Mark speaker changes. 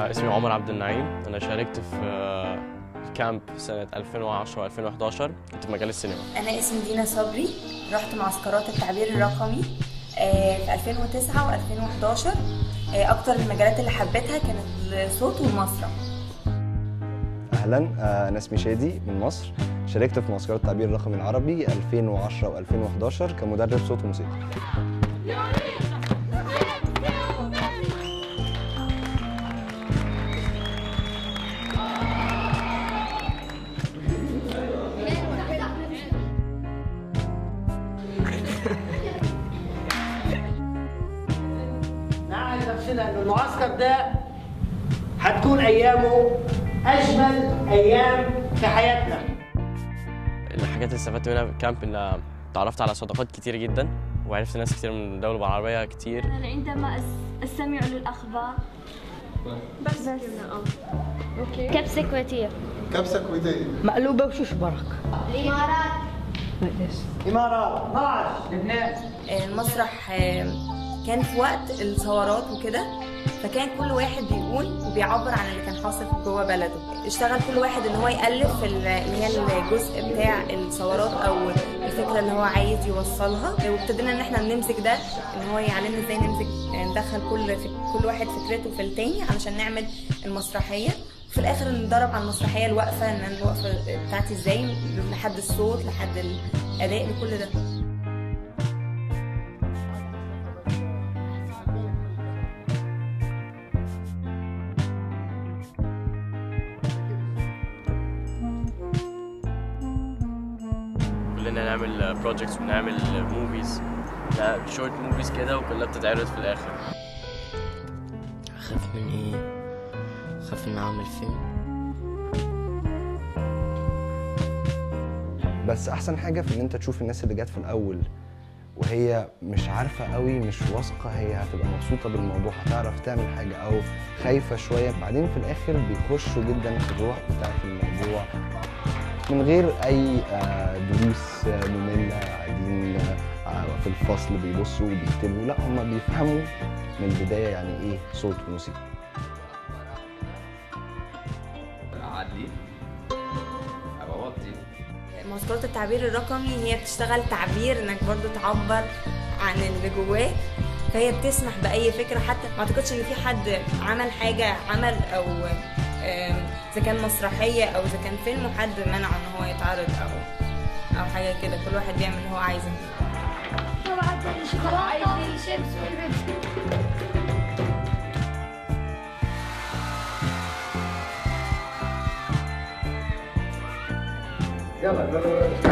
Speaker 1: أنا اسمي عمر عبد النعيم أنا شاركت في آه، كامب سنة 2010 و 2011 كنت في مجال السينما
Speaker 2: أنا اسمي دينا صبري رحت معسكرات التعبير الرقمي آه، في 2009 و2011 أكتر المجالات اللي حبيتها كانت الصوت والمسرح
Speaker 3: اهلا آه، انا اسمي شادي من مصر شاركت في معسكرات التعبير الرقمي العربي 2010 و2011 كمدرب صوت وموسيقى
Speaker 4: نعهد نفسنا ان المعسكر ده هتكون ايامه اجمل ايام في حياتنا
Speaker 1: الحاجات اللي استفدت منها في الكامب إن تعرفت على صداقات كتير جدا وعرفت ناس كتير من الدولة العربية كتير
Speaker 5: أنا عندما أس- أستمع للأخبار بس بس أوكي
Speaker 6: كبسة كويتية
Speaker 7: كبسة كويتية
Speaker 4: مقلوبه وشوش برك
Speaker 5: الإمارات
Speaker 4: امارات 12 لبنان
Speaker 2: المسرح آه، كان في وقت الثورات وكده فكان كل واحد بيقول وبيعبر عن اللي كان حاصل جوه بلده اشتغل كل واحد ان هو يالف في ال- اللي هي الجزء بتاع الثورات او الفكره اللي هو عايز يوصلها وابتدينا ان احنا نمسك ده ان هو يعلمنا ازاي نمسك ندخل كل فك- كل واحد فكرته في التاني علشان نعمل المسرحيه في الاخر ندرب على المسرحيه الوقفه ان أنا الوقفه بتاعتي ازاي لحد الصوت لحد الاداء لكل ده
Speaker 1: كلنا نعمل بروجكتس ونعمل موفيز شورت موفيز كده وكلها بتتعرض في الآخر
Speaker 8: أخاف من إيه؟ أخاف إن أعمل فيلم
Speaker 3: بس احسن حاجه في ان انت تشوف الناس اللي جت في الاول وهي مش عارفه قوي مش واثقه هي هتبقى مبسوطه بالموضوع هتعرف تعمل حاجه او خايفه شويه بعدين في الاخر بيخشوا جدا في الروح بتاعه الموضوع من غير اي آه، دروس آه، ممله قاعدين آه، في الفصل بيبصوا وبيكتبوا لا هم بيفهموا من البدايه يعني ايه صوت وموسيقى
Speaker 7: عدلي ابقى وطي
Speaker 2: معسكرات التعبير الرقمي هي بتشتغل تعبير انك برضو تعبر عن اللي جواك فهي بتسمح باي فكره حتى ما اعتقدش ان في حد عمل حاجه عمل او آم، اذا كان مسرحيه او اذا كان فيلم وحد منعه ان هو يتعرض او او حاجه كده كل واحد بيعمل اللي هو عايزه
Speaker 5: عايزين شيبس والبيبسي
Speaker 7: يلا